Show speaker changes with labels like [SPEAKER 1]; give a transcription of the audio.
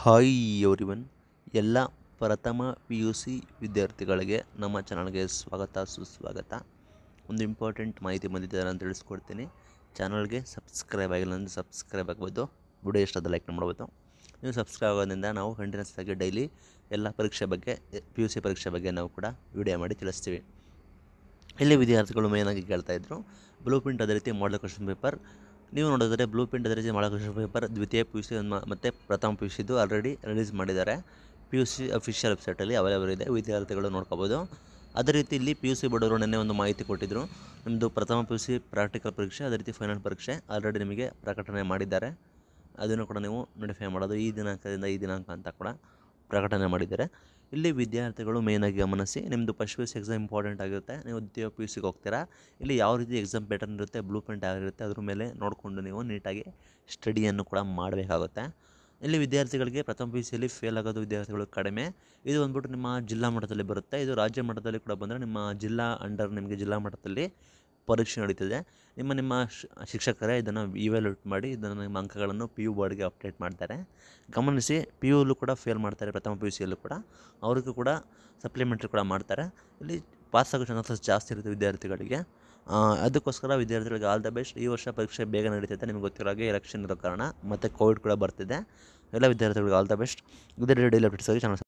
[SPEAKER 1] hi everyone ಎಲ್ಲ ಪ್ರಥಮ P U C ವಿದ್ಯಾರ್ಥಿಗಳಿಗೆ ನಮ್ಮ ಚಾನಲ್ಗೆ ಸ್ವಾಗತ ಸುಸ್ವಾಗತ ಒಂದು ಇಂಪಾರ್ಟೆಂಟ್ ಮಾಹಿತಿ ಬಂದಿದೆ ನಾನು ತಿಳಿಸ್ಕೊಡ್ತೀನಿ ಚಾನಲ್ಗೆ ಸಬ್ಸ್ಕ್ರೈಬ್ ಆಗಿಲ್ಲ ಅಂದರೆ ಸಬ್ಸ್ಕ್ರೈಬ್ ಆಗ್ಬೋದು ವಿಡಿಯೋ ಇಷ್ಟದ ಲೈಕ್ ಮಾಡ್ಬೋದು ನೀವು ಸಬ್ಸ್ಕ್ರೈಬ್ ಆಗೋದ್ರಿಂದ ನಾವು ಕಂಟಿನ್ಯೂಸ್ ಆಗಿ ಡೈಲಿ ಎಲ್ಲ ಪರೀಕ್ಷೆ ಬಗ್ಗೆ ಪಿ ಯು ಸಿ ಪರೀಕ್ಷೆ ಬಗ್ಗೆ ನಾವು ಕೂಡ ವಿಡಿಯೋ ಮಾಡಿ ತಿಳಿಸ್ತೀವಿ ಇಲ್ಲಿ ವಿದ್ಯಾರ್ಥಿಗಳು ಮೇಯ್ನಾಗಿ ಕೇಳ್ತಾ ಇದ್ರು ಬ್ಲೂ ಪ್ರಿಂಟ್ ಅದೇ ರೀತಿ ಮಾಡಲ್ ಕ್ವಶನ್ ಪೇಪರ್ ನೀವು ನೋಡಿದ್ರೆ ಬ್ಲೂ ಪ್ರಿಂಟ್ ಅದೇ ರೀತಿ ಮಾಡಲ್ ಕ್ವಶನ್ ಪೇಪರ್ ದ್ವಿತೀಯ ಪಿ ಯು ಸಿ ಮತ್ತು ಪ್ರಥಮ ಪಿ ಯು ಸಿದು ಆಲ್ರೆಡಿ ರಿಲೀಸ್ ಮಾಡಿದ್ದಾರೆ ಪಿ ಯು ಸಿ ಅಫಿಷಿಯಲ್ ವೆಬ್ಸೈಟಲ್ಲಿ ಅವೈಲೇಬಲ್ ಇದೆ ವಿದ್ಯಾರ್ಥಿಗಳು ನೋಡ್ಕೋಬೋದು ಅದೇ ರೀತಿ ಇಲ್ಲಿ ಪಿ ಯು ಸಿ ಬೋರ್ಡವರು ನಿನ್ನೆ ಒಂದು ಮಾಹಿತಿ ಕೊಟ್ಟಿದ್ದರು ನಿಮ್ಮದು ಪ್ರಥಮ ಪಿ ಯು ಸಿ ಪ್ರಾಕ್ಟಿಕಲ್ ಪರೀಕ್ಷೆ ಅದೇ ರೀತಿ ಫೈನಲ್ ಪರೀಕ್ಷೆ ಆಲ್ರೆಡಿ ನಿಮಗೆ ಪ್ರಕಟಣೆ ಮಾಡಿದ್ದಾರೆ ಅದನ್ನು ಕೂಡ ನೀವು ನೋಟಿಫೈ ಮಾಡೋದು ಈ ದಿನಾಂಕದಿಂದ ಈ ದಿನಾಂಕ ಅಂತ ಕೂಡ ಪ್ರಕಟಣೆ ಮಾಡಿದ್ದಾರೆ ಇಲ್ಲಿ ವಿದ್ಯಾರ್ಥಿಗಳು ಮೇಯ್ನಾಗಿ ಗಮನಿಸಿ ನಿಮ್ಮದು first P U C exam important ಆಗಿರುತ್ತೆ ನೀವು ದ್ವಿತೀಯ ಪಿ ಯು ಸಿಗೆ ಹೋಗ್ತೀರಾ ಇಲ್ಲಿ ಯಾವ ರೀತಿ ಎಕ್ಸಾಮ್ ಪ್ಯಾಟರ್ನ್ ಇರುತ್ತೆ ಬ್ಲೂ ಪ್ರಿಂಟ್ ಆಗಿರುತ್ತೆ ಅದ್ರ ಮೇಲೆ ನೋಡಿಕೊಂಡು ನೀವು ನೀಟಾಗಿ ಸ್ಟಡಿಯನ್ನು ಕೂಡ ಮಾಡಬೇಕಾಗುತ್ತೆ ಇಲ್ಲಿ ವಿದ್ಯಾರ್ಥಿಗಳಿಗೆ ಪ್ರಥಮ ಪಿ ಯು ಸಿಯಲ್ಲಿ ಫೇಲ್ ಆಗೋದು ವಿದ್ಯಾರ್ಥಿಗಳು ಕಡಿಮೆ ಇದು ಬಂದ್ಬಿಟ್ಟು ನಿಮ್ಮ ಜಿಲ್ಲಾ ಮಟ್ಟದಲ್ಲಿ ಬರುತ್ತೆ ಇದು ರಾಜ್ಯ ಮಟ್ಟದಲ್ಲಿ ಕೂಡ ಬಂದರೆ ನಿಮ್ಮ ಜಿಲ್ಲಾ ಅಂಡರ್ ನಿಮಗೆ ಜಿಲ್ಲಾ ಮಟ್ಟದಲ್ಲಿ ಪರೀಕ್ಷೆ ನಡೀತದೆ ನಿಮ್ಮ ನಿಮ್ಮ ಶ್- ಶಿಕ್ಷಕರೇ ಇದನ್ನು ಇವ್ಯಾಲ್ಯೂಟ್ ಮಾಡಿ ಇದನ್ನು ನಿಮ್ಮ ಅಂಕಗಳನ್ನು ಪಿ ಯು ಬೋರ್ಡ್ಗೆ ಅಪ್ಡೇಟ್ ಮಾಡ್ತಾರೆ ಗಮನಿಸಿ ಪಿ ಯುಲ್ಲೂ ಕೂಡ ಫೇಲ್ ಮಾಡ್ತಾರೆ ಪ್ರಥಮ ಪಿ ಯು ಸಿಯಲ್ಲೂ ಕೂಡ ಅವ್ರಿಗೂ ಕೂಡ ಸಪ್ಲಿಮೆಂಟ್ರಿ ಕೂಡ ಮಾಡ್ತಾರೆ ಇಲ್ಲಿ ಪಾಸ್ ಆಗೋ ಚಾನ್ಸಸ್ ಜಾಸ್ತಿ ಇರುತ್ತೆ ವಿದ್ಯಾರ್ಥಿಗಳಿಗೆ ಆ, ಅದಕ್ಕೋಸ್ಕರ ವಿದ್ಯಾರ್ಥಿಗಳಿಗೆ ಆಲ್ ದ ಬೆಸ್ಟ್ ಈ ವರ್ಷ ಪರೀಕ್ಷೆ ಬೇಗ ನಡೀತೈತೆ ನಿಮ್ಗೆ ಗೊತ್ತಿರೋ ಹಾಗೆ ಎಲೆಕ್ಷನ್ ಇರೋ ಕಾರಣ ಮತ್ತು ಕೋವಿಡ್ ಕೂಡ ಬರ್ತಿದೆ ಎಲ್ಲ ವಿದ್ಯಾರ್ಥಿಗಳಿಗೆ ಆಲ್ ದ ಬೆಸ್ಟ್ ಇದೇ ಡೈಲಿ ಅಪ್ಡೇಟ್ಸ್ ಆಗಿ ಚಾನಲ್